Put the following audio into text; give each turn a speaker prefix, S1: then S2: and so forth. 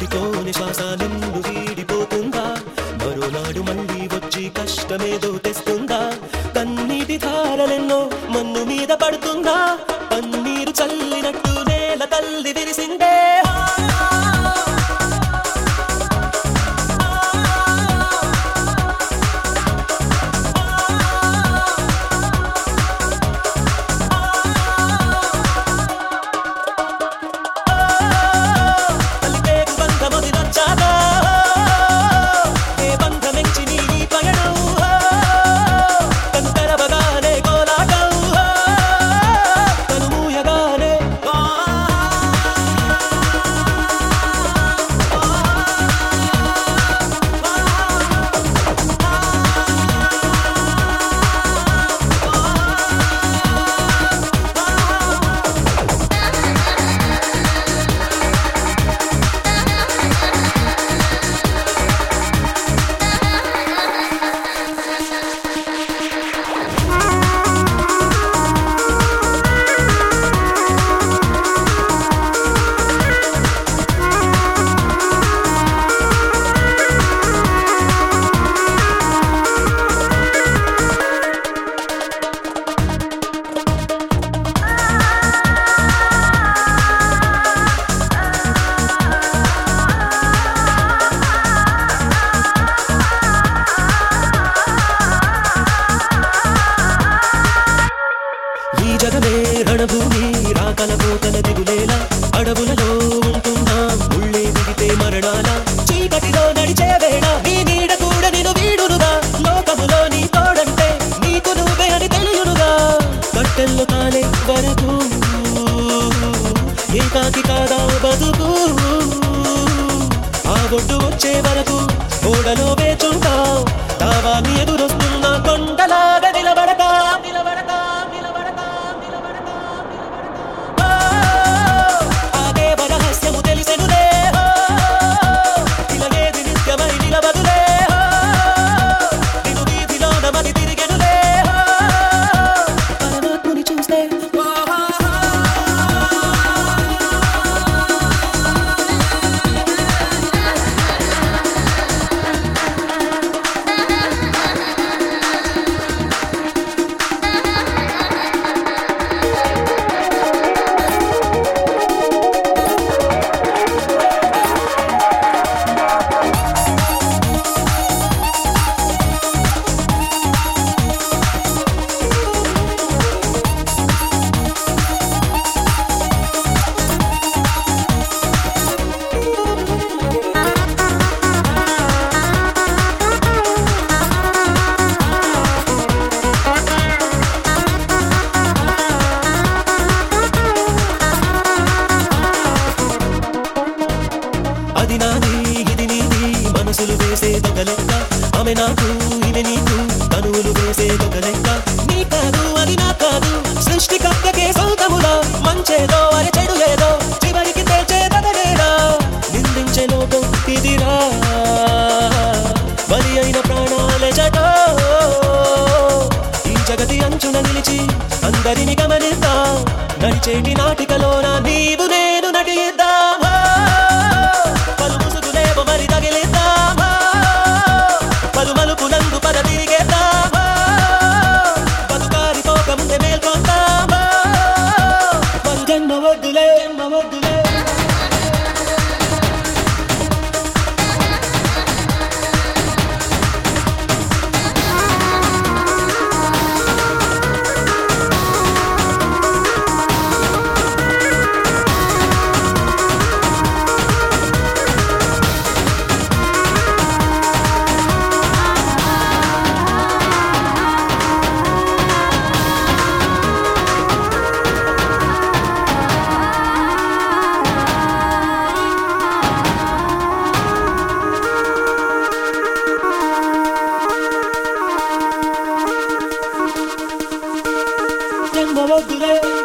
S1: చూపుతోని శ్వాస నిన్ను వీడిపోతుందా మరోనాడు మళ్ళీ వచ్చి కష్టమేదో తెస్తుందా కన్నీటి ధారలెన్నో మన్ను మీద పడుతుందా పన్నీరు చల్లినట్టు నేల తల్లి విరిసిందే కలిపేరు బంధమది నచ్చాగా ఏ బంధమెంచి నీ పయనం కను తెరవగానే కోలాటం కను మూయగానే ఈ జగమే రణభూమి రాకల పోకల దిగులేలా అడవులలో ఉంటున్నా ముళ్ళే దిగితే మరణాల చీకటిలో నడిచే వేళ నీ నీడ కూడా నేను వీడునుగా లోకములో నీ తోడంటే నీకు నువ్వే అని తెలియనుగా కట్టెల్లో కాలే వరకు ఏకాకి కాదా బతుకు ఆ ఒడ్డు వచ్చే వరకు ఓడలో వేచుంటా దావాన్ని ఎదురొస్తున్న కొండలాగా నిలబడతా నిలబడతా నిలబడతా నిలబడతా నిలబడతా. ఆ దేవ రహస్యము తెలిసెనులే ఇలాగేది నిత్యమై నిలబదులే నిన్ను వీధిలోన మది తిరిగెనులే పరమాత్ముని చూస్తే అది నాది ఇది నీది మనసులు వేసే ఒక లెక్క ఆమె నాకు ఇది నీకు తనువులు వేసే ఒక లెక్క నీ కాదు అది నా కాదు సృష్టికర్తకే సొంతములా మంచేదో అని చెడు ఏదో చివరికి తెచ్చే బదలేరా నిందించే లోకం ఇదిరా బలి అయిన ప్రాణాల జట ఈ జగతి అంచున నిలిచి అందరిని గమనిద్దా నడిచేటి నాటికలోన నీవు నేను నటిద్దామా పలు ముసుగులేవో మరి తగిలిద్దామా పలు మలుపులందు పద తిరిగేద్దామా బతుకారి పోక ముందే మేల్కొందామా మన జన్మ వద్దులే జన్మ వద్దులే జన్మ వద్దులే